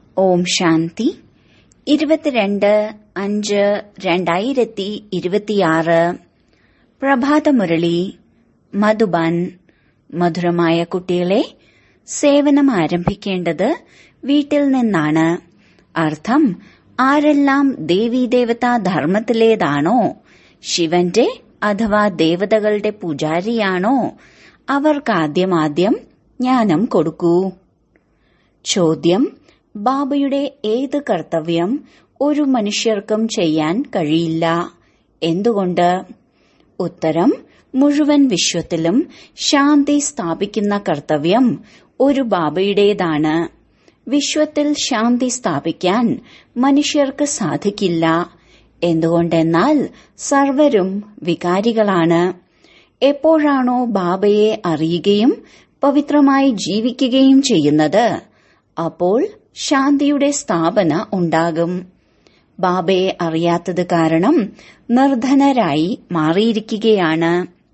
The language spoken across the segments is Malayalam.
ഓം ശാന്തി ഇരുപത്തിരണ്ട് അഞ്ച് രണ്ടായിരത്തി ഇരുപത്തിയാറ് പ്രഭാതമുരളി മധുബൻ മധുരമായ കുട്ടികളെ സേവനം ആരംഭിക്കേണ്ടത് വീട്ടിൽ നിന്നാണ് അർത്ഥം ആരെല്ലാം ദേവീദേവതാ ധർമ്മത്തിലേതാണോ ശിവന്റെ അഥവാ ദേവതകളുടെ പൂജാരിയാണോ അവർക്കാദ്യമാദ്യം ജ്ഞാനം കൊടുക്കൂ ചോദ്യം ബാബയുടെ ഏത് കർത്തവ്യം ഒരു മനുഷ്യർക്കും ചെയ്യാൻ കഴിയില്ല എന്തുകൊണ്ട് ഉത്തരം മുഴുവൻ വിശ്വത്തിലും ശാന്തി സ്ഥാപിക്കുന്ന കർത്തവ്യം ഒരു ബാബയുടേതാണ് വിശ്വത്തിൽ ശാന്തി സ്ഥാപിക്കാൻ മനുഷ്യർക്ക് സാധിക്കില്ല എന്തുകൊണ്ടെന്നാൽ സർവരും വികാരികളാണ് എപ്പോഴാണോ ബാബയെ അറിയുകയും പവിത്രമായി ജീവിക്കുകയും ചെയ്യുന്നത് അപ്പോൾ ശാന്തിയുടെ സ്ഥാപന ഉണ്ടാകും ബാബയെ അറിയാത്തത് കാരണം നിർധനരായി മാറിയിരിക്കുകയാണ്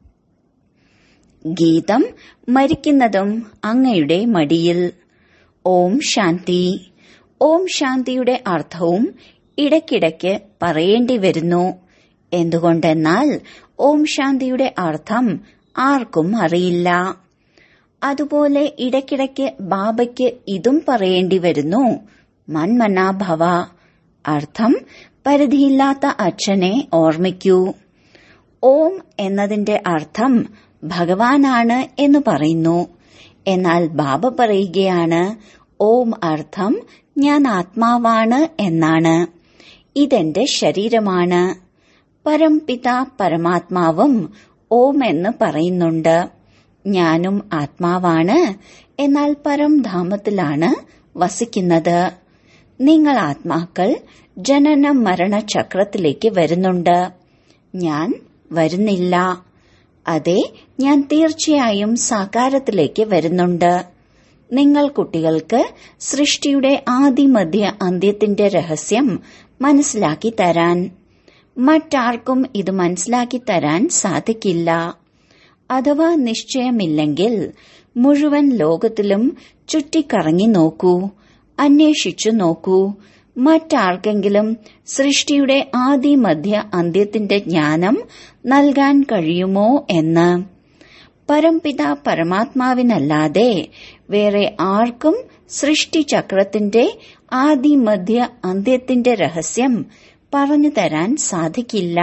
ഗീതം മരിക്കുന്നതും അങ്ങയുടെ മടിയിൽ ഓം ശാന്തി ഓം ശാന്തിയുടെ അർത്ഥവും ഇടയ്ക്കിടയ്ക്ക് പറയേണ്ടി വരുന്നു എന്തുകൊണ്ടെന്നാൽ ഓം ശാന്തിയുടെ അർത്ഥം ആർക്കും അറിയില്ല അതുപോലെ ഇടയ്ക്കിടയ്ക്ക് ബാബയ്ക്ക് ഇതും പറയേണ്ടി വരുന്നു മന്മനാഭവ അർത്ഥം പരിധിയില്ലാത്ത അച്ഛനെ ഓർമ്മിക്കൂ ഓം എന്നതിന്റെ അർത്ഥം ഭഗവാനാണ് എന്ന് പറയുന്നു എന്നാൽ ബാബ പറയുകയാണ് ഓം അർത്ഥം ഞാൻ ആത്മാവാണ് എന്നാണ് ഇതെന്റെ ശരീരമാണ് പരംപിത പരമാത്മാവും ഓം എന്ന് പറയുന്നുണ്ട് ഞാനും ആത്മാവാണ് എന്നാൽ പരംധാമത്തിലാണ് വസിക്കുന്നത് നിങ്ങൾ ആത്മാക്കൾ ജനന മരണ ചക്രത്തിലേക്ക് വരുന്നുണ്ട് ഞാൻ വരുന്നില്ല അതെ ഞാൻ തീർച്ചയായും സാകാരത്തിലേക്ക് വരുന്നുണ്ട് നിങ്ങൾ കുട്ടികൾക്ക് സൃഷ്ടിയുടെ ആദിമധ്യ അന്ത്യത്തിന്റെ രഹസ്യം മനസ്സിലാക്കി തരാൻ മറ്റാർക്കും ഇത് മനസ്സിലാക്കി തരാൻ സാധിക്കില്ല അഥവാ നിശ്ചയമില്ലെങ്കിൽ മുഴുവൻ ലോകത്തിലും ചുറ്റിക്കറങ്ങി നോക്കൂ അന്വേഷിച്ചു നോക്കൂ മറ്റാർക്കെങ്കിലും സൃഷ്ടിയുടെ ആദി മധ്യ അന്ത്യത്തിന്റെ ജ്ഞാനം നൽകാൻ കഴിയുമോ എന്ന് പരംപിത പരമാത്മാവിനല്ലാതെ വേറെ ആർക്കും സൃഷ്ടിചക്രത്തിന്റെ ആദി മധ്യ അന്ത്യത്തിന്റെ രഹസ്യം പറഞ്ഞു തരാൻ സാധിക്കില്ല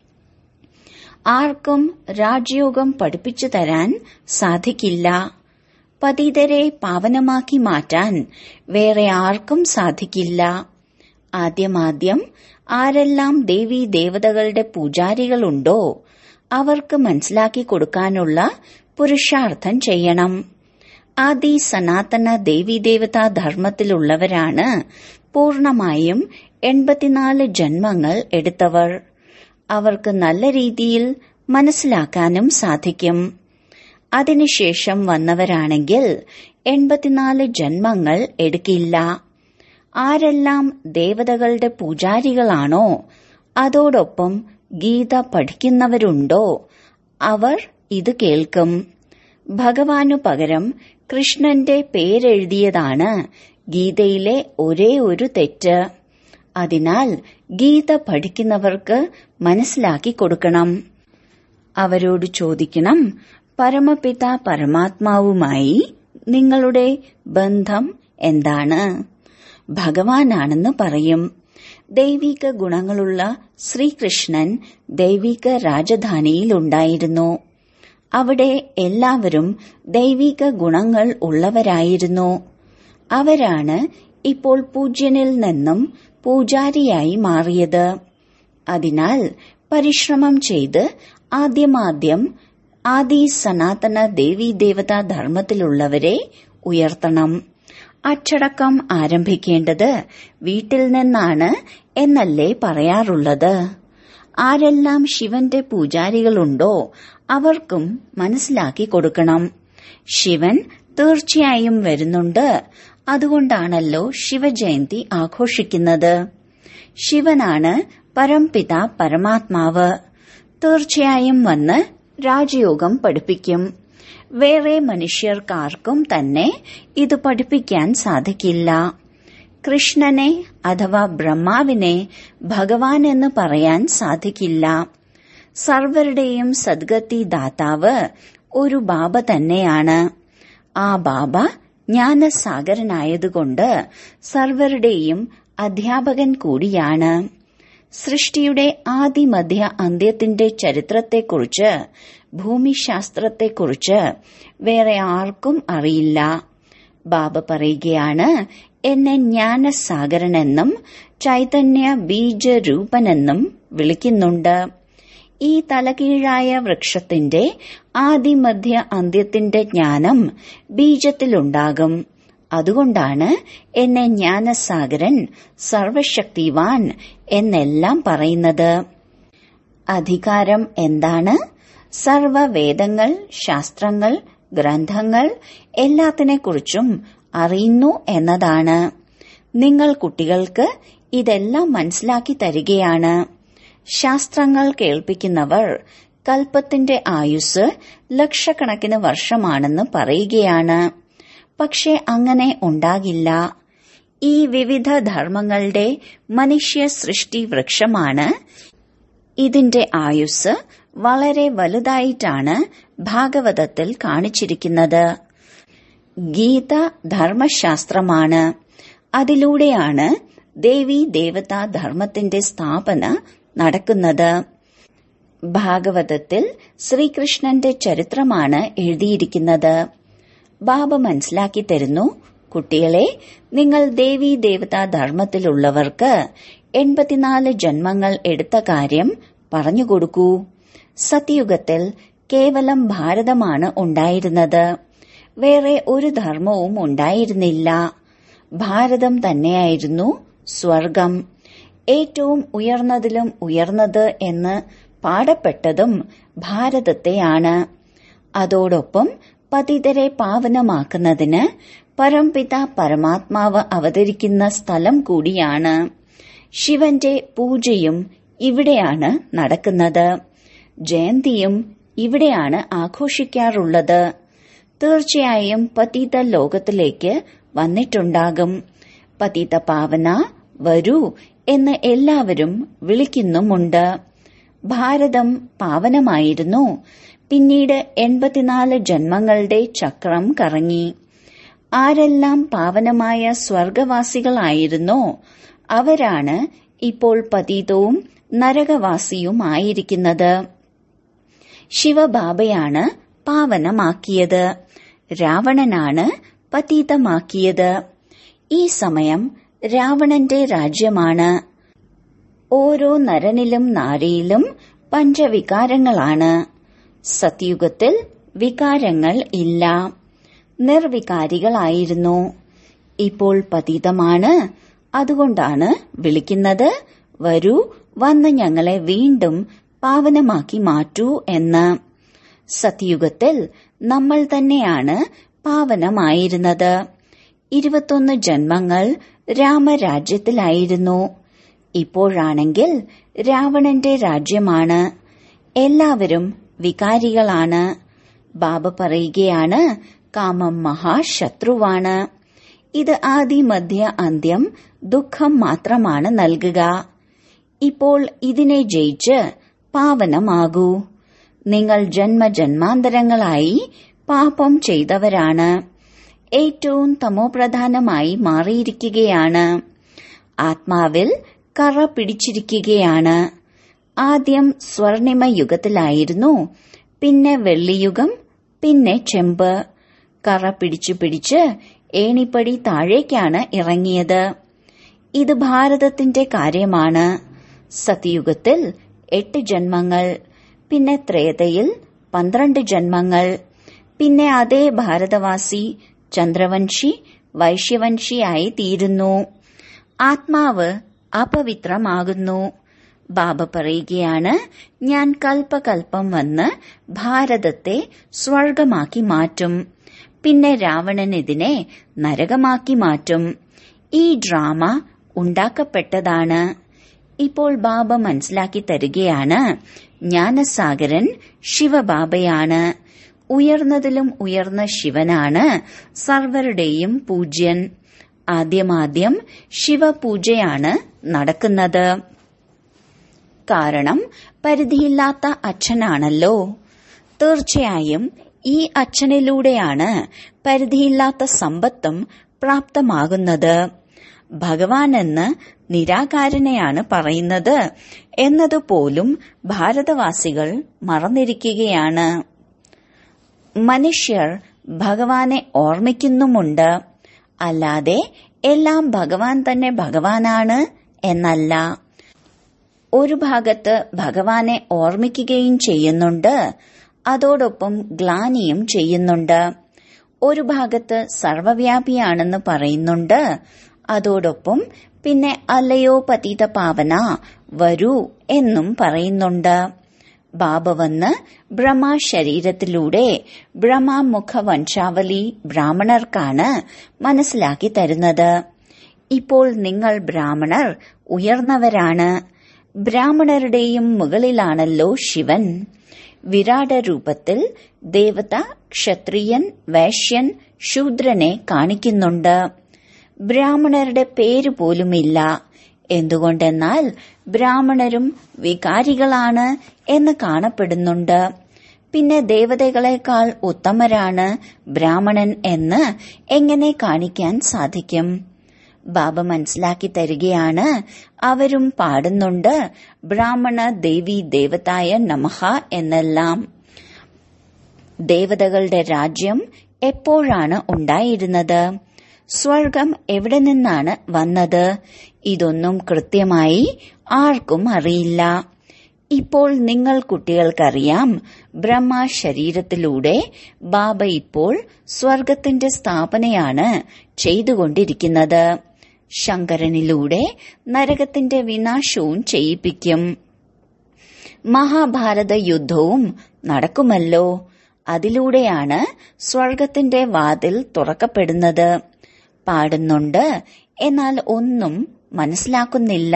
ആർക്കും രാജയോഗം പഠിപ്പിച്ചു തരാൻ സാധിക്കില്ല പതിതരെ പാവനമാക്കി മാറ്റാൻ വേറെ ആർക്കും സാധിക്കില്ല ആദ്യമാദ്യം ആരെല്ലാം ദേവീ ദേവതകളുടെ പൂജാരികളുണ്ടോ അവർക്ക് മനസ്സിലാക്കി കൊടുക്കാനുള്ള പുരുഷാർത്ഥം ചെയ്യണം ആദി സനാതന ദേവീദേവതാ ധർമ്മത്തിലുള്ളവരാണ് പൂർണമായും എൺപത്തിനാല് ജന്മങ്ങൾ എടുത്തവർ അവർക്ക് നല്ല രീതിയിൽ മനസ്സിലാക്കാനും സാധിക്കും അതിനുശേഷം വന്നവരാണെങ്കിൽ എൺപത്തിനാല് ജന്മങ്ങൾ എടുക്കില്ല ആരെല്ലാം ദേവതകളുടെ പൂജാരികളാണോ അതോടൊപ്പം ഗീത പഠിക്കുന്നവരുണ്ടോ അവർ ഇത് കേൾക്കും ഭഗവാനു പകരം കൃഷ്ണന്റെ പേരെഴുതിയതാണ് ഗീതയിലെ ഒരേ ഒരു തെറ്റ് അതിനാൽ ഗീത പഠിക്കുന്നവർക്ക് മനസ്സിലാക്കി കൊടുക്കണം അവരോട് ചോദിക്കണം പരമപിത പരമാത്മാവുമായി നിങ്ങളുടെ ബന്ധം എന്താണ് ഭഗവാനാണെന്ന് പറയും ദൈവിക ഗുണങ്ങളുള്ള ശ്രീകൃഷ്ണൻ ദൈവിക രാജധാനിയിലുണ്ടായിരുന്നു അവിടെ എല്ലാവരും ദൈവിക ഗുണങ്ങൾ ഉള്ളവരായിരുന്നു അവരാണ് ഇപ്പോൾ പൂജ്യനിൽ നിന്നും പൂജാരിയായി മാറിയത് അതിനാൽ പരിശ്രമം ചെയ്ത് ആദ്യമാദ്യം ആദി സനാതന ദേവീദേവതാ ധർമ്മത്തിലുള്ളവരെ ഉയർത്തണം അച്ചടക്കം ആരംഭിക്കേണ്ടത് വീട്ടിൽ നിന്നാണ് എന്നല്ലേ പറയാറുള്ളത് ആരെല്ലാം ശിവന്റെ പൂജാരികളുണ്ടോ അവർക്കും മനസ്സിലാക്കി കൊടുക്കണം ശിവൻ തീർച്ചയായും വരുന്നുണ്ട് അതുകൊണ്ടാണല്ലോ ശിവജയന്തി ആഘോഷിക്കുന്നത് ശിവനാണ് പരംപിത പരമാത്മാവ് തീർച്ചയായും വന്ന് രാജയോഗം പഠിപ്പിക്കും വേറെ മനുഷ്യർക്കാർക്കും തന്നെ ഇത് പഠിപ്പിക്കാൻ സാധിക്കില്ല കൃഷ്ണനെ അഥവാ ബ്രഹ്മാവിനെ ഭഗവാൻ എന്ന് പറയാൻ സാധിക്കില്ല സർവരുടെയും സദ്ഗതി ദാതാവ് ഒരു ബാബ തന്നെയാണ് ആ ബാബ ജ്ഞാനസാഗരനായതുകൊണ്ട് സർവരുടെയും അധ്യാപകൻ കൂടിയാണ് സൃഷ്ടിയുടെ ആദിമധ്യ അന്ത്യത്തിന്റെ ചരിത്രത്തെക്കുറിച്ച് ഭൂമിശാസ്ത്രത്തെക്കുറിച്ച് വേറെ ആർക്കും അറിയില്ല ബാബ പറയുകയാണ് എന്നെ ജ്ഞാനസാഗരനെന്നും ചൈതന്യ ബീജരൂപനെന്നും വിളിക്കുന്നുണ്ട് ഈ തലകീഴായ വൃക്ഷത്തിന്റെ ആദിമധ്യ അന്ത്യത്തിന്റെ ജ്ഞാനം ബീജത്തിലുണ്ടാകും അതുകൊണ്ടാണ് എന്നെ ജ്ഞാനസാഗരൻ സർവശക്തിവാൻ എന്നെല്ലാം പറയുന്നത് അധികാരം എന്താണ് സർവവേദങ്ങൾ ശാസ്ത്രങ്ങൾ ഗ്രന്ഥങ്ങൾ എല്ലാത്തിനെക്കുറിച്ചും അറിയുന്നു എന്നതാണ് നിങ്ങൾ കുട്ടികൾക്ക് ഇതെല്ലാം മനസ്സിലാക്കി തരികയാണ് ശാസ്ത്രങ്ങൾ കേൾപ്പിക്കുന്നവർ കൽപ്പത്തിന്റെ ആയുസ് ലക്ഷക്കണക്കിന് വർഷമാണെന്ന് പറയുകയാണ് പക്ഷെ അങ്ങനെ ഉണ്ടാകില്ല ഈ വിവിധ ധർമ്മങ്ങളുടെ മനുഷ്യ സൃഷ്ടി വൃക്ഷമാണ് ഇതിന്റെ ആയുസ് വളരെ വലുതായിട്ടാണ് ഭാഗവതത്തിൽ കാണിച്ചിരിക്കുന്നത് ഗീത ധർമ്മശാസ്ത്രമാണ് അതിലൂടെയാണ് ദേവി ദേവതാ ധർമ്മത്തിന്റെ സ്ഥാപന നടക്കുന്നത് ഭാഗവതത്തിൽ ശ്രീകൃഷ്ണന്റെ ചരിത്രമാണ് എഴുതിയിരിക്കുന്നത് ബാബ മനസ്സിലാക്കി തരുന്നു കുട്ടികളെ നിങ്ങൾ ദേവി ദേവതാ ധർമ്മത്തിലുള്ളവർക്ക് എൺപത്തിനാല് ജന്മങ്ങൾ എടുത്ത കാര്യം പറഞ്ഞുകൊടുക്കൂ സത്യയുഗത്തിൽ കേവലം ഭാരതമാണ് ഉണ്ടായിരുന്നത് വേറെ ഒരു ധർമ്മവും ഉണ്ടായിരുന്നില്ല ഭാരതം തന്നെയായിരുന്നു സ്വർഗം ഏറ്റവും ഉയർന്നതിലും ഉയർന്നത് എന്ന് പാടപ്പെട്ടതും ഭാരതത്തെയാണ് അതോടൊപ്പം പതിതരെ പാവനമാക്കുന്നതിന് പരംപിത പരമാത്മാവ് അവതരിക്കുന്ന സ്ഥലം കൂടിയാണ് ശിവന്റെ പൂജയും ഇവിടെയാണ് നടക്കുന്നത് ജയന്തിയും ഇവിടെയാണ് ആഘോഷിക്കാറുള്ളത് തീർച്ചയായും പതിത ലോകത്തിലേക്ക് വന്നിട്ടുണ്ടാകും പതിത പാവന വരൂ എന്ന് എല്ലാവരും വിളിക്കുന്നുമുണ്ട് ഭാരതം പാവനമായിരുന്നു പിന്നീട് എൺപത്തിനാല് ജന്മങ്ങളുടെ ചക്രം കറങ്ങി ആരെല്ലാം പാവനമായ സ്വർഗവാസികളായിരുന്നോ അവരാണ് ഇപ്പോൾ പതീതവും നരകവാസിയുമായിരിക്കുന്നത് ശിവബാബയാണ് പാവനമാക്കിയത് രാവണനാണ് പതീതമാക്കിയത് ഈ സമയം രാവണന്റെ രാജ്യമാണ് ഓരോ നരനിലും നാരിയിലും പഞ്ചവികാരങ്ങളാണ് സത്യുഗത്തിൽ വികാരങ്ങൾ ഇല്ല നിർവികാരികളായിരുന്നു ഇപ്പോൾ പതീതമാണ് അതുകൊണ്ടാണ് വിളിക്കുന്നത് വരൂ വന്ന് ഞങ്ങളെ വീണ്ടും പാവനമാക്കി മാറ്റൂ എന്ന് സത്യുഗത്തിൽ നമ്മൾ തന്നെയാണ് പാവനമായിരുന്നത് ഇരുപത്തൊന്ന് ജന്മങ്ങൾ രാമരാജ്യത്തിലായിരുന്നു ഇപ്പോഴാണെങ്കിൽ രാവണന്റെ രാജ്യമാണ് എല്ലാവരും വികാരികളാണ് ബാബ പറയുകയാണ് കാമം മഹാശത്രുവാണ് ഇത് ആദി മധ്യ അന്ത്യം ദുഃഖം മാത്രമാണ് നൽകുക ഇപ്പോൾ ഇതിനെ ജയിച്ച് പാവനമാകൂ നിങ്ങൾ ജന്മജന്മാന്തരങ്ങളായി പാപം ചെയ്തവരാണ് ഏറ്റവും തമോപ്രധാനമായി മാറിയിരിക്കുകയാണ് ആത്മാവിൽ കറ പിടിച്ചിരിക്കുകയാണ് ആദ്യം സ്വർണിമ യുഗത്തിലായിരുന്നു പിന്നെ വെള്ളിയുഗം പിന്നെ ചെമ്പ് കറ പിടിച്ചു പിടിച്ച് ഏണിപ്പടി താഴേക്കാണ് ഇറങ്ങിയത് ഇത് ഭാരതത്തിന്റെ കാര്യമാണ് സത്യയുഗത്തിൽ എട്ട് ജന്മങ്ങൾ പിന്നെ ത്രേതയിൽ പന്ത്രണ്ട് ജന്മങ്ങൾ പിന്നെ അതേ ഭാരതവാസി ചന്ദ്രവംശി വൈശ്യവംശിയായി തീരുന്നു ആത്മാവ് അപവിത്രമാകുന്നു ബാബ പറയുകയാണ് ഞാൻ കൽപ്പകൽപ്പം വന്ന് ഭാരതത്തെ സ്വർഗമാക്കി മാറ്റും പിന്നെ രാവണൻ ഇതിനെ നരകമാക്കി മാറ്റും ഈ ഡ്രാമ ഉണ്ടാക്കപ്പെട്ടതാണ് ഇപ്പോൾ ബാബ മനസ്സിലാക്കി തരികയാണ് ജ്ഞാനസാഗരൻ ശിവബാബയാണ് ഉയർന്നതിലും ഉയർന്ന ശിവനാണ് സർവരുടെയും പൂജ്യൻ ആദ്യമാദ്യം ശിവപൂജയാണ് നടക്കുന്നത് കാരണം പരിധിയില്ലാത്ത അച്ഛനാണല്ലോ തീർച്ചയായും ഈ അച്ഛനിലൂടെയാണ് പരിധിയില്ലാത്ത സമ്പത്തും പ്രാപ്തമാകുന്നത് ഭഗവാൻ എന്ന് നിരാകാരനെയാണ് പറയുന്നത് എന്നതുപോലും ഭാരതവാസികൾ മറന്നിരിക്കുകയാണ് മനുഷ്യർ ഭഗവാനെ ഓർമ്മിക്കുന്നുമുണ്ട് അല്ലാതെ എല്ലാം ഭഗവാൻ തന്നെ ഭഗവാനാണ് എന്നല്ല ഒരു ഭാഗത്ത് ഭഗവാനെ ഓർമ്മിക്കുകയും ചെയ്യുന്നുണ്ട് അതോടൊപ്പം ഗ്ലാനിയും ചെയ്യുന്നുണ്ട് ഒരു ഭാഗത്ത് സർവവ്യാപിയാണെന്ന് പറയുന്നുണ്ട് അതോടൊപ്പം പിന്നെ അല്ലയോ പതീത പാവന വരൂ എന്നും പറയുന്നുണ്ട് ബാബ വന്ന് ബ്രഹ്മ ശരീരത്തിലൂടെ ബ്രഹ്മമുഖ വംശാവലി ബ്രാഹ്മണർക്കാണ് മനസ്സിലാക്കി തരുന്നത് ഇപ്പോൾ നിങ്ങൾ ബ്രാഹ്മണർ ഉയർന്നവരാണ് ബ്രാഹ്മണരുടെയും മുകളിലാണല്ലോ ശിവൻ വിരാട രൂപത്തിൽ ദേവത ക്ഷത്രിയൻ വൈശ്യൻ ശൂദ്രനെ കാണിക്കുന്നുണ്ട് ബ്രാഹ്മണരുടെ പേര് പോലുമില്ല എന്തുകൊണ്ടെന്നാൽ ബ്രാഹ്മണരും വികാരികളാണ് എന്ന് കാണപ്പെടുന്നുണ്ട് പിന്നെ ദേവതകളെക്കാൾ ഉത്തമരാണ് ബ്രാഹ്മണൻ എന്ന് എങ്ങനെ കാണിക്കാൻ സാധിക്കും ബാബ മനസ്സിലാക്കി തരികയാണ് അവരും പാടുന്നുണ്ട് ബ്രാഹ്മണ ദേവി ദേവതായ നമഹ എന്നെല്ലാം ദേവതകളുടെ രാജ്യം എപ്പോഴാണ് ഉണ്ടായിരുന്നത് സ്വർഗം എവിടെ നിന്നാണ് വന്നത് ഇതൊന്നും കൃത്യമായി ആർക്കും അറിയില്ല ഇപ്പോൾ നിങ്ങൾ കുട്ടികൾക്കറിയാം ബ്രഹ്മ ശരീരത്തിലൂടെ ബാബ ഇപ്പോൾ സ്വർഗത്തിന്റെ സ്ഥാപനയാണ് ചെയ്തുകൊണ്ടിരിക്കുന്നത് ശങ്കരനിലൂടെ നരകത്തിന്റെ വിനാശവും ചെയ്യിപ്പിക്കും മഹാഭാരത യുദ്ധവും നടക്കുമല്ലോ അതിലൂടെയാണ് സ്വർഗത്തിന്റെ വാതിൽ തുറക്കപ്പെടുന്നത് പാടുന്നുണ്ട് എന്നാൽ ഒന്നും മനസ്സിലാക്കുന്നില്ല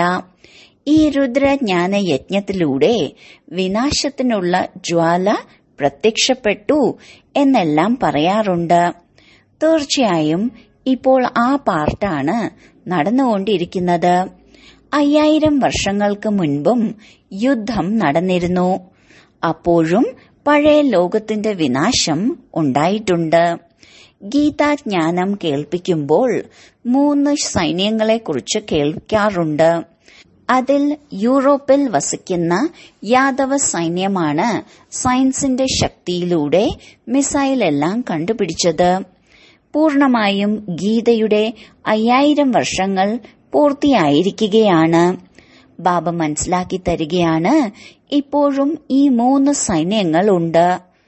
ഈ രുദ്രജ്ഞാന യജ്ഞത്തിലൂടെ വിനാശത്തിനുള്ള ജ്വാല പ്രത്യക്ഷപ്പെട്ടു എന്നെല്ലാം പറയാറുണ്ട് തീർച്ചയായും ഇപ്പോൾ ആ പാർട്ടാണ് നടന്നുകൊണ്ടിരിക്കുന്നത് അയ്യായിരം വർഷങ്ങൾക്ക് മുൻപും യുദ്ധം നടന്നിരുന്നു അപ്പോഴും പഴയ ലോകത്തിന്റെ വിനാശം ഉണ്ടായിട്ടുണ്ട് ഗീതാജ്ഞാനം കേൾപ്പിക്കുമ്പോൾ മൂന്ന് സൈന്യങ്ങളെക്കുറിച്ച് കേൾക്കാറുണ്ട് അതിൽ യൂറോപ്പിൽ വസിക്കുന്ന യാദവ സൈന്യമാണ് സയൻസിന്റെ ശക്തിയിലൂടെ മിസൈൽ എല്ലാം കണ്ടുപിടിച്ചത് പൂർണമായും ഗീതയുടെ അയ്യായിരം വർഷങ്ങൾ പൂർത്തിയായിരിക്കുകയാണ് ബാബ മനസ്സിലാക്കി തരികയാണ് ഇപ്പോഴും ഈ മൂന്ന് സൈന്യങ്ങളുണ്ട്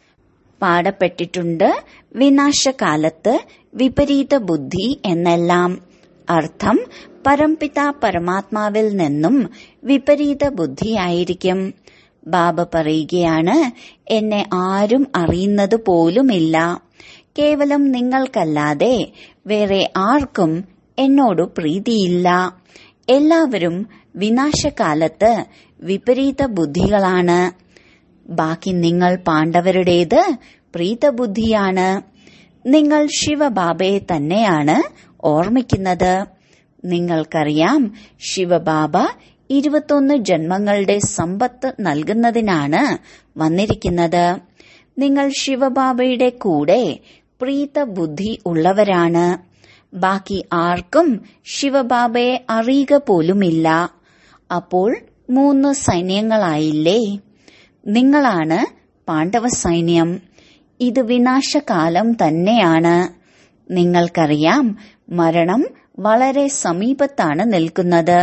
പാടപ്പെട്ടിട്ടുണ്ട് വിനാശകാലത്ത് വിപരീത ബുദ്ധി എന്നെല്ലാം അർത്ഥം പരംപിത പരമാത്മാവിൽ നിന്നും വിപരീത ബുദ്ധിയായിരിക്കും ബാബ പറയുകയാണ് എന്നെ ആരും അറിയുന്നത് പോലുമില്ല കേവലം നിങ്ങൾക്കല്ലാതെ വേറെ ആർക്കും എന്നോട് പ്രീതിയില്ല എല്ലാവരും വിനാശകാലത്ത് വിപരീത ബുദ്ധികളാണ് ബാക്കി നിങ്ങൾ പാണ്ഡവരുടേത് പ്രീതബുദ്ധിയാണ് നിങ്ങൾ ശിവബാബയെ തന്നെയാണ് ഓർമ്മിക്കുന്നത് നിങ്ങൾക്കറിയാം ശിവബാബ ഇരുപത്തൊന്ന് ജന്മങ്ങളുടെ സമ്പത്ത് നൽകുന്നതിനാണ് വന്നിരിക്കുന്നത് നിങ്ങൾ ശിവബാബയുടെ കൂടെ പ്രീതബുദ്ധി ഉള്ളവരാണ് ബാക്കി ആർക്കും ശിവബാബയെ അറിയുക പോലുമില്ല അപ്പോൾ മൂന്ന് സൈന്യങ്ങളായില്ലേ നിങ്ങളാണ് പാണ്ഡവ സൈന്യം ഇത് വിനാശകാലം തന്നെയാണ് നിങ്ങൾക്കറിയാം മരണം വളരെ സമീപത്താണ് നിൽക്കുന്നത്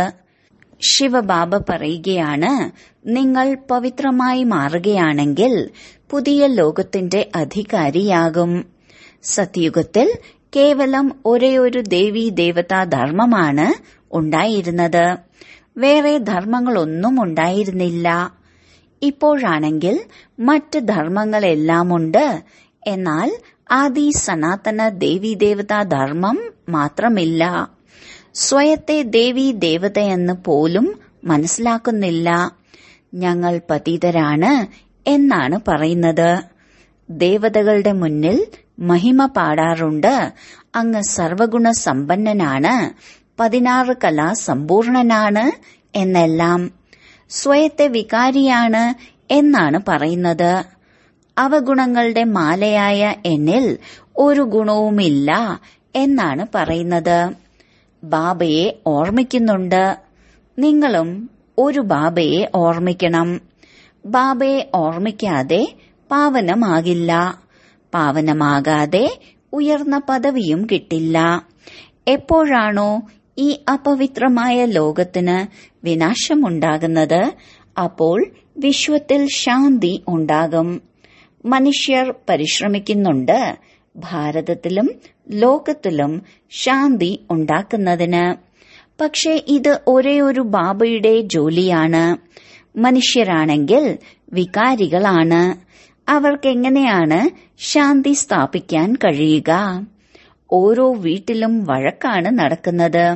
ശിവബാബ പറയുകയാണ് നിങ്ങൾ പവിത്രമായി മാറുകയാണെങ്കിൽ പുതിയ ലോകത്തിന്റെ അധികാരിയാകും സത്യുഗത്തിൽ കേവലം ഒരേയൊരു ദേവീ ദേവതാ ധർമ്മമാണ് ഉണ്ടായിരുന്നത് വേറെ ധർമ്മങ്ങളൊന്നും ഉണ്ടായിരുന്നില്ല ഇപ്പോഴാണെങ്കിൽ മറ്റ് ധർമ്മങ്ങളെല്ലാമുണ്ട് എന്നാൽ ആദി സനാതന ദേവീദേവതാ ധർമ്മം മാത്രമില്ല സ്വയത്തെ ദേവീ ദേവതയെന്ന് പോലും മനസ്സിലാക്കുന്നില്ല ഞങ്ങൾ പതീതരാണ് എന്നാണ് പറയുന്നത് ദേവതകളുടെ മുന്നിൽ മഹിമ പാടാറുണ്ട് അങ്ങ് സർവഗുണ സമ്പന്നനാണ് പതിനാറ് കലാ സമ്പൂർണനാണ് എന്നെല്ലാം സ്വയത്തെ വികാരിയാണ് എന്നാണ് പറയുന്നത് അവഗുണങ്ങളുടെ മാലയായ എന്നിൽ ഒരു ഗുണവുമില്ല എന്നാണ് പറയുന്നത് ബാബയെ ഓർമ്മിക്കുന്നുണ്ട് നിങ്ങളും ഒരു ബാബയെ ഓർമ്മിക്കണം ബാബയെ ഓർമ്മിക്കാതെ പാവനമാകില്ല പാവനമാകാതെ ഉയർന്ന പദവിയും കിട്ടില്ല എപ്പോഴാണോ ഈ അപവിത്രമായ ലോകത്തിന് വിനാശമുണ്ടാകുന്നത് അപ്പോൾ വിശ്വത്തിൽ ശാന്തി ഉണ്ടാകും മനുഷ്യർ പരിശ്രമിക്കുന്നുണ്ട് ഭാരതത്തിലും ലോകത്തിലും ശാന്തി ഉണ്ടാക്കുന്നതിന് പക്ഷേ ഇത് ഒരേ ഒരു ബാബയുടെ ജോലിയാണ് മനുഷ്യരാണെങ്കിൽ വികാരികളാണ് അവർക്കെങ്ങനെയാണ് ശാന്തി സ്ഥാപിക്കാൻ കഴിയുക ഓരോ വീട്ടിലും വഴക്കാണ് നടക്കുന്നത്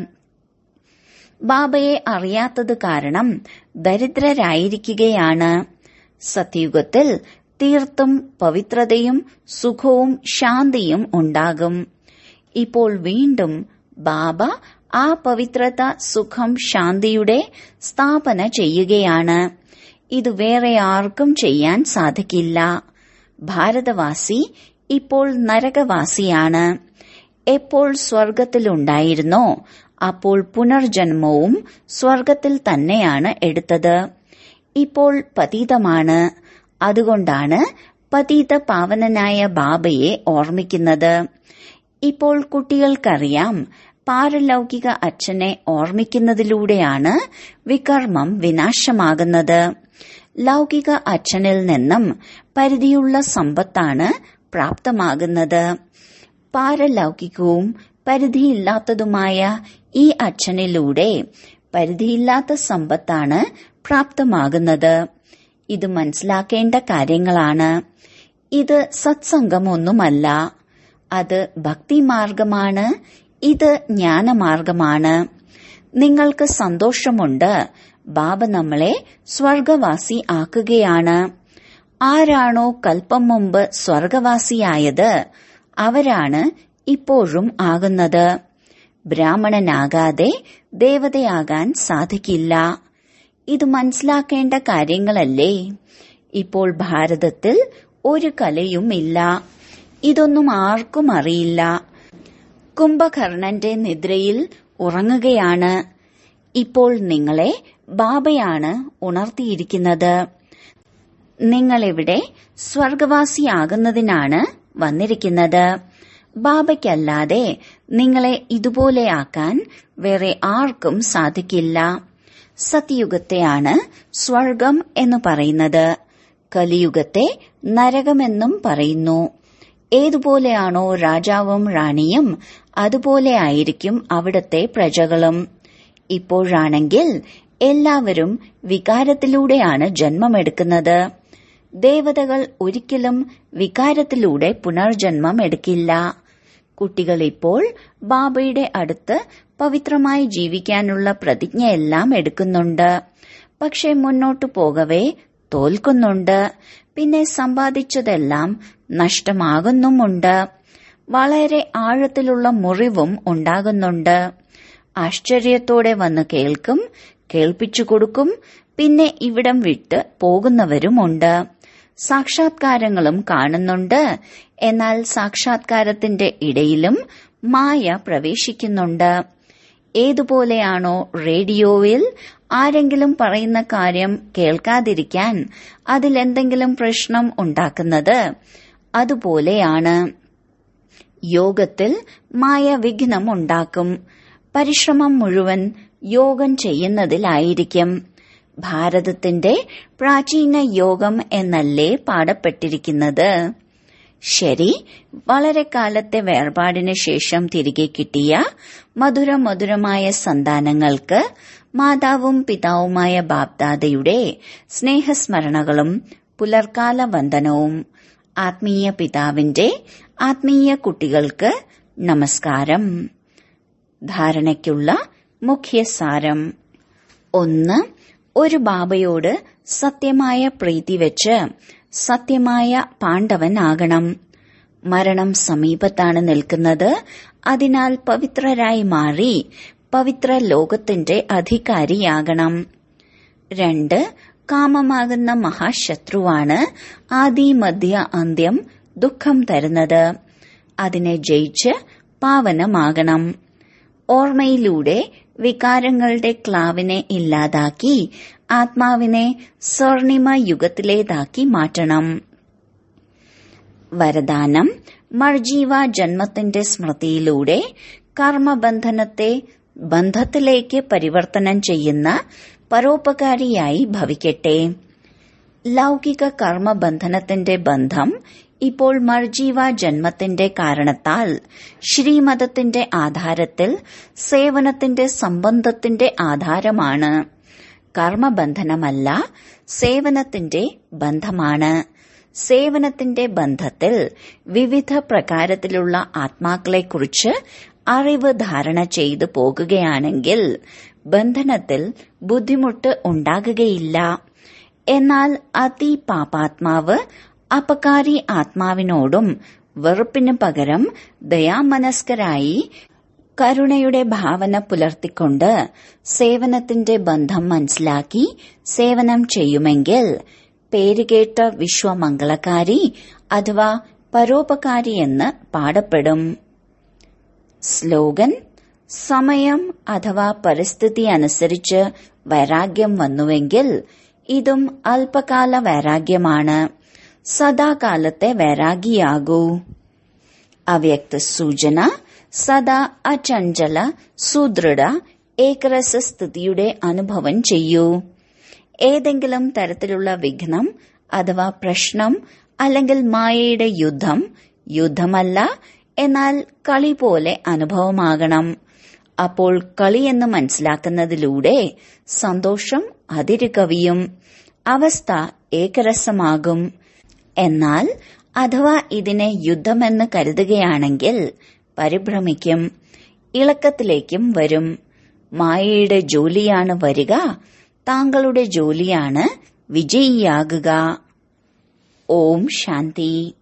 ബാബയെ അറിയാത്തത് കാരണം ദരിദ്രരായിരിക്കുകയാണ് സത്യുഗത്തിൽ തീർത്തും പവിത്രതയും സുഖവും ശാന്തിയും ഉണ്ടാകും ഇപ്പോൾ വീണ്ടും ബാബ ആ പവിത്രത സുഖം ശാന്തിയുടെ സ്ഥാപന ചെയ്യുകയാണ് ഇത് വേറെ ആർക്കും ചെയ്യാൻ സാധിക്കില്ല ഭാരതവാസി ഇപ്പോൾ നരകവാസിയാണ് എപ്പോൾ സ്വർഗത്തിലുണ്ടായിരുന്നോ അപ്പോൾ പുനർജന്മവും സ്വർഗത്തിൽ തന്നെയാണ് എടുത്തത് ഇപ്പോൾ പതീതമാണ് അതുകൊണ്ടാണ് പതീത പാവനനായ ബാബയെ ഓർമ്മിക്കുന്നത് ഇപ്പോൾ കുട്ടികൾക്കറിയാം പാരലൗകിക അച്ഛനെ ഓർമ്മിക്കുന്നതിലൂടെയാണ് വികർമ്മം വിനാശമാകുന്നത് ലൗകിക അച്ഛനിൽ നിന്നും പരിധിയുള്ള സമ്പത്താണ് പ്രാപ്തമാകുന്നത് പാരലൗകികവും പരിധിയില്ലാത്തതുമായ ഈ അച്ഛനിലൂടെ പരിധിയില്ലാത്ത സമ്പത്താണ് പ്രാപ്തമാകുന്നത് ഇത് മനസ്സിലാക്കേണ്ട കാര്യങ്ങളാണ് ഇത് സത്സംഗമൊന്നുമല്ല അത് ഭക്തിമാർഗമാണ് ഇത് ജ്ഞാനമാർഗമാണ് നിങ്ങൾക്ക് സന്തോഷമുണ്ട് ബാബ നമ്മളെ സ്വർഗവാസി ആക്കുകയാണ് ആരാണോ കൽപ്പം മുമ്പ് സ്വർഗവാസിയായത് അവരാണ് ഇപ്പോഴും ആകുന്നത് ബ്രാഹ്മണനാകാതെ ദേവതയാകാൻ സാധിക്കില്ല ഇത് മനസ്സിലാക്കേണ്ട കാര്യങ്ങളല്ലേ ഇപ്പോൾ ഭാരതത്തിൽ ഒരു കലയും ഇല്ല ഇതൊന്നും ആർക്കും അറിയില്ല കുംഭകർണന്റെ നിദ്രയിൽ ഉറങ്ങുകയാണ് ഇപ്പോൾ നിങ്ങളെ ബാബയാണ് ഉണർത്തിയിരിക്കുന്നത് നിങ്ങളിവിടെ സ്വർഗവാസിയാകുന്നതിനാണ് വന്നിരിക്കുന്നത് ബാബയ്ക്കല്ലാതെ നിങ്ങളെ ഇതുപോലെയാക്കാൻ വേറെ ആർക്കും സാധിക്കില്ല സത്യയുഗത്തെയാണ് സ്വർഗം എന്ന് പറയുന്നത് കലിയുഗത്തെ നരകമെന്നും പറയുന്നു ഏതുപോലെയാണോ രാജാവും റാണിയും അതുപോലെ ആയിരിക്കും അവിടത്തെ പ്രജകളും ഇപ്പോഴാണെങ്കിൽ എല്ലാവരും വികാരത്തിലൂടെയാണ് ജന്മമെടുക്കുന്നത് ദേവതകൾ ഒരിക്കലും വികാരത്തിലൂടെ പുനർജന്മം എടുക്കില്ല കുട്ടികൾ ഇപ്പോൾ ബാബയുടെ അടുത്ത് പവിത്രമായി ജീവിക്കാനുള്ള പ്രതിജ്ഞയെല്ലാം എടുക്കുന്നുണ്ട് പക്ഷെ മുന്നോട്ടു പോകവേ തോൽക്കുന്നുണ്ട് പിന്നെ സമ്പാദിച്ചതെല്ലാം നഷ്ടമാകുന്നുമുണ്ട് വളരെ ആഴത്തിലുള്ള മുറിവും ഉണ്ടാകുന്നുണ്ട് ആശ്ചര്യത്തോടെ വന്ന് കേൾക്കും കേൾപ്പിച്ചു കൊടുക്കും പിന്നെ ഇവിടം വിട്ട് പോകുന്നവരുമുണ്ട് സാക്ഷാത്കാരങ്ങളും കാണുന്നുണ്ട് എന്നാൽ സാക്ഷാത്കാരത്തിന്റെ ഇടയിലും മായ പ്രവേശിക്കുന്നുണ്ട് ഏതുപോലെയാണോ റേഡിയോയിൽ ആരെങ്കിലും പറയുന്ന കാര്യം കേൾക്കാതിരിക്കാൻ അതിലെന്തെങ്കിലും പ്രശ്നം ഉണ്ടാക്കുന്നത് അതുപോലെയാണ് യോഗത്തിൽ മായ വിഘ്നം ഉണ്ടാക്കും പരിശ്രമം മുഴുവൻ യോഗം ചെയ്യുന്നതിലായിരിക്കും ഭാരതത്തിന്റെ പ്രാചീന യോഗം എന്നല്ലേ പാടപ്പെട്ടിരിക്കുന്നത് ശരി വളരെ കാലത്തെ വേർപാടിന് ശേഷം തിരികെ കിട്ടിയ മധുര മധുരമായ സന്താനങ്ങൾക്ക് മാതാവും പിതാവുമായ ബാബ്ദാദയുടെ സ്നേഹസ്മരണകളും പുലർക്കാല വന്ദനവും ആത്മീയ പിതാവിന്റെ ആത്മീയ കുട്ടികൾക്ക് നമസ്കാരം ധാരണയ്ക്കുള്ള മുഖ്യസാരം ഒന്ന് ഒരു ബാബയോട് സത്യമായ പ്രീതി വെച്ച് സത്യമായ പാണ്ഡവനാകണം മരണം സമീപത്താണ് നിൽക്കുന്നത് അതിനാൽ പവിത്രരായി മാറി പവിത്ര ലോകത്തിന്റെ അധികാരിയാകണം രണ്ട് കാമമാകുന്ന മഹാശത്രുവാണ് ആദി മധ്യ അന്ത്യം ദുഃഖം തരുന്നത് അതിനെ ജയിച്ച് പാവനമാകണം ഓർമ്മയിലൂടെ വികാരങ്ങളുടെ ക്ലാവിനെ ഇല്ലാതാക്കി ആത്മാവിനെ സ്വർണിമ യുഗത്തിലേതാക്കി മാറ്റണം വരദാനം മർജീവ ജന്മത്തിന്റെ സ്മൃതിയിലൂടെ കർമ്മബന്ധനത്തെ ബന്ധത്തിലേക്ക് പരിവർത്തനം ചെയ്യുന്ന പരോപകാരിയായി ഭവിക്കട്ടെ ലൗകിക കർമ്മബന്ധനത്തിന്റെ ബന്ധം ഇപ്പോൾ മർജീവ ജന്മത്തിന്റെ കാരണത്താൽ ശ്രീമതത്തിന്റെ ആധാരത്തിൽ സേവനത്തിന്റെ സംബന്ധത്തിന്റെ ആധാരമാണ് കർമ്മബന്ധനമല്ല സേവനത്തിന്റെ ബന്ധമാണ് സേവനത്തിന്റെ ബന്ധത്തിൽ വിവിധ പ്രകാരത്തിലുള്ള ആത്മാക്കളെക്കുറിച്ച് അറിവ് ധാരണ ചെയ്തു പോകുകയാണെങ്കിൽ ബന്ധനത്തിൽ ബുദ്ധിമുട്ട് ഉണ്ടാകുകയില്ല എന്നാൽ അതി പാപാത്മാവ് അപകാരി ആത്മാവിനോടും വെറുപ്പിന് പകരം ദയാമനസ്കരായി കരുണയുടെ ഭാവന പുലർത്തിക്കൊണ്ട് സേവനത്തിന്റെ ബന്ധം മനസ്സിലാക്കി സേവനം ചെയ്യുമെങ്കിൽ പേരുകേട്ട വിശ്വമംഗളകാരി അഥവാ പരോപകാരി എന്ന് പാടപ്പെടും സ്ലോഗൻ സമയം അഥവാ പരിസ്ഥിതി അനുസരിച്ച് വൈരാഗ്യം വന്നുവെങ്കിൽ ഇതും അല്പകാല വൈരാഗ്യമാണ് സദാകാലത്തെ വൈരാഗിയാകൂ അവ്യക്ത സൂചന സദാ അചഞ്ചല സുദൃഢ ഏകരസ സ്ഥിതിയുടെ അനുഭവം ചെയ്യൂ ഏതെങ്കിലും തരത്തിലുള്ള വിഘ്നം അഥവാ പ്രശ്നം അല്ലെങ്കിൽ മായയുടെ യുദ്ധം യുദ്ധമല്ല എന്നാൽ കളി പോലെ അനുഭവമാകണം അപ്പോൾ കളി എന്ന് മനസ്സിലാക്കുന്നതിലൂടെ സന്തോഷം അതിരുകവിയും അവസ്ഥ ഏകരസമാകും എന്നാൽ അഥവാ ഇതിനെ യുദ്ധമെന്ന് കരുതുകയാണെങ്കിൽ പരിഭ്രമിക്കും ഇളക്കത്തിലേക്കും വരും മായയുടെ ജോലിയാണ് വരിക താങ്കളുടെ ജോലിയാണ് വിജയിയാകുക ഓം ശാന്തി